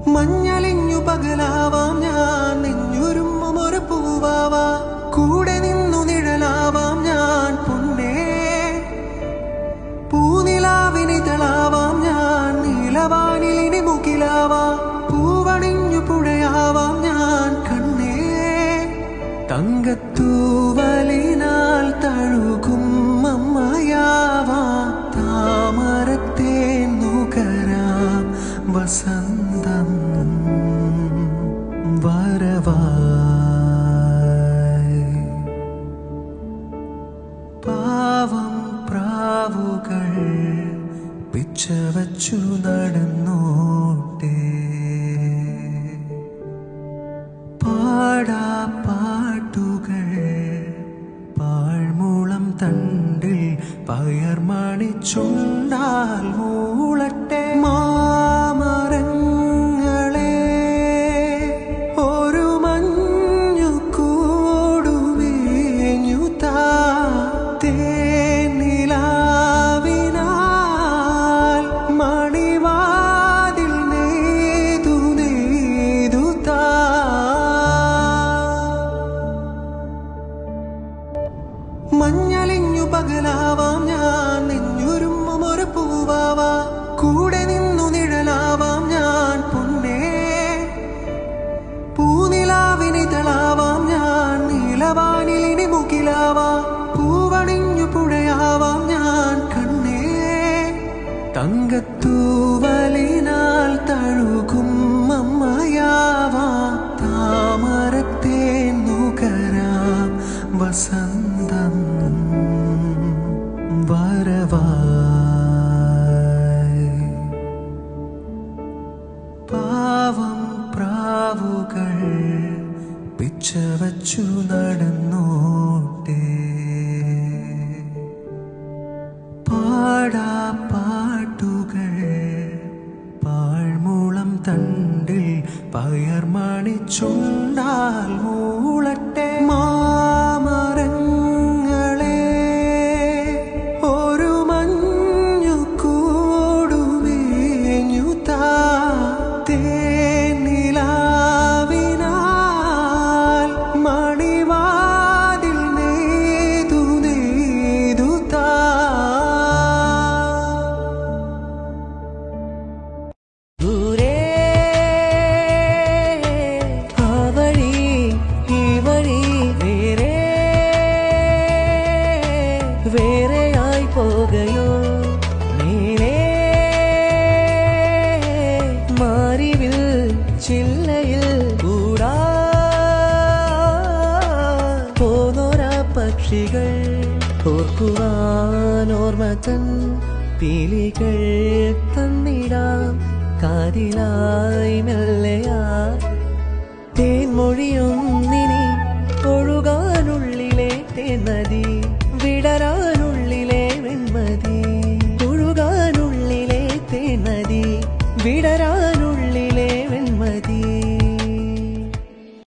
മഞ്ഞളിഞ്ഞു പകലാവാം ഞാൻ നെഞ്ഞുരുമ്മും ഒരു പൂവാവാ കൂടെ നിന്നു നിഴലാവാം ഞാൻ പൊന്നേ പൂനിലാവിനിതളാവാം ഞാൻ നീലവാനിലിനി മുകിലാവാ പൂവണിഞ്ഞു പുഴയാവാം ഞാൻ കണ്ണേ തങ്കത്തൂവലിനാൽ തഴുകും അമ്മയാവാം താമരത്തെ നുകരാം വസന്തം വരവായി പാവം പ്രാവുകൾ പിച്ചവച്ചു നടന്നോട്ടെ പാടാ പാട്ടുകൾ പാഴ്മൂളം തണ്ടിൽ പയർമണി ചുണ്ടാൽ മൂളട്ടെ മാമരങ്ങളെ ഒരു മഞ്ഞു കൂടുമേഞ്ഞു താ തേനിലാവിനാൽ മണിവാതിൽ നെയ്തു നെയ്തു താ മഞ്ഞളിഞ്ഞു പകലാവാം ഞാൻ നെഞ്ഞുരുമ്മും ഒരു പൂവാവാ കൂടെ നിന്നു നിഴലാവാം ഞാൻ പൊന്നേ പൂനിലാവിനിതളാവാം ഞാൻ നീലവാനിലിനി മുകിലാവാ പൂവണിഞ്ഞു പുഴയാവാം ഞാൻ കണ്ണേ തങ്കത്തൂവലിനാൽ തഴുകും അമ്മയാവാം താമരത്തെ നുകരാം വസന്തം വരവായി പാവം പ്രാവുകൾ പിച്ചവച്ചു നടന്നോട്ടെ പാടാ പാട്ടുകൾ പാഴ്മൂളം തണ്ടിൽ പയർമണി ചുണ്ടാൽ മൂളട്ടെ മാമരങ്ങളെ ഒരു മഞ്ഞു കൂടുമേഞ്ഞു താ തേനിലാവിനാൽ മണിവാതിൽ നെയ്തു നെയ്തു താ ദൂരെ ആ വഴി ഈ വഴി വേറെ വേറെയായി പോകയോ നേരെ മാറിവിൽ ചില്ലയിൽ കൂടാ പോന്നോരാ പക്ഷികൾ ഓർക്കുവാൻ ഓർമ്മത്തൻ പീലികൾ തന്നിടാം കാതിലായി മെല്ലയാ തേൻമൊഴിയും നിനി ഒഴുകാനുള്ളിലെ തേനദി വിടരാനുള്ളിലെ വെൺമതി ഒഴുകാനുള്ളിലെ തേനദി വിടരാ